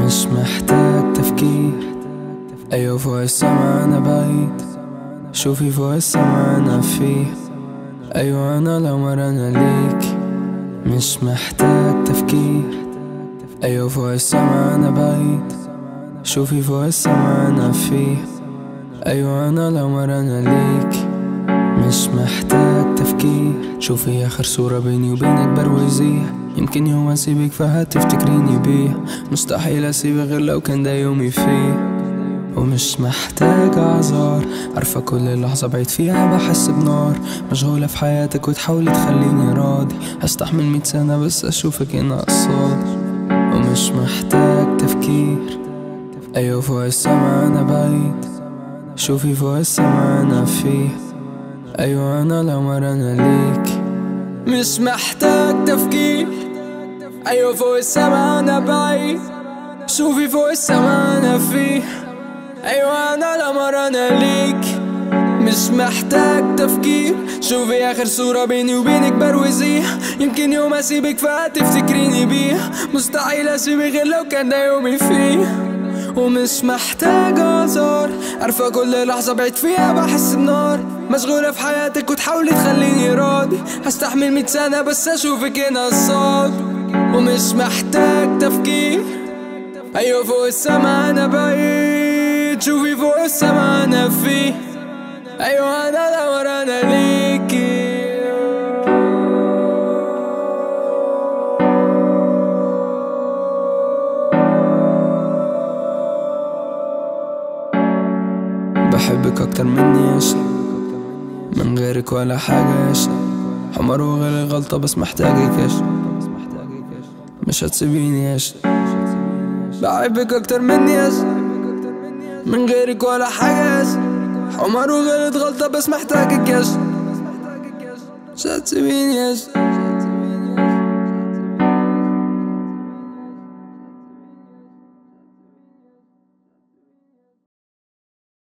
مش محتاج تفكير أيوة فوق السما أنا بعيد شوفي فوق السما أنا فيه أيوة أنا القمر أنا ليك مش محتاج تفكير أيوة فوق السما أنا بعيد شوفي فوق السما أنا فيه أيوة أنا القمر أنا ليك مش محتاج تفكير شوفي آخر صورة بيني وبينك بروزيها يمكن يوم أسيبك فهتفتكريني بيه مستحيل أسيبك غير لو كان ده يومي فيه ومش محتاج أعذار عارفة كل لحظة بعيد فيها بحس بنار مشغولة في حياتك وتحاولي تخليني راضي هستحمل مية سنة بس أشوفك هنا قصادي ومش محتاج تفكير أيوة فوق السما أنا بعيد شوفي فوق السما أنا فيه أيوة أنا القمر أنا ليك مش محتاج تفكير أيوة فوق السما أنا بعيد شوفي فوق السما أنا فيه أيوة أنا القمر أنا ليك مش محتاج تفكير شوفي آخر صورة بيني وبينك بروزيها يمكن يوم أسيبك فهتفتكريني بيها مستحيل أسيبك غير لو كان ده يومي فيه ومش محتاج اعذار عارفة كل لحظة بعيد فيها بحس بنار مشغولة في حياتك وتحاولي تخليني راضي هستحمل مية سنة بس اشوفك هنا قصاد ومش محتاج تفكير ايوه فوق السما انا بعيد شوفي فوق السما انا فيه ايوه انا القمر انا ليكي بحبك اكتر مني يا من غيرك ولا حاجة يا حمر وغير غلطة بس محتاجك يا مش هتسيبيني يا بحبك اكتر مني يا من غيرك ولا حاجة يا حمر وغلط غلطة بس محتاجك يا مش هتسيبيني يا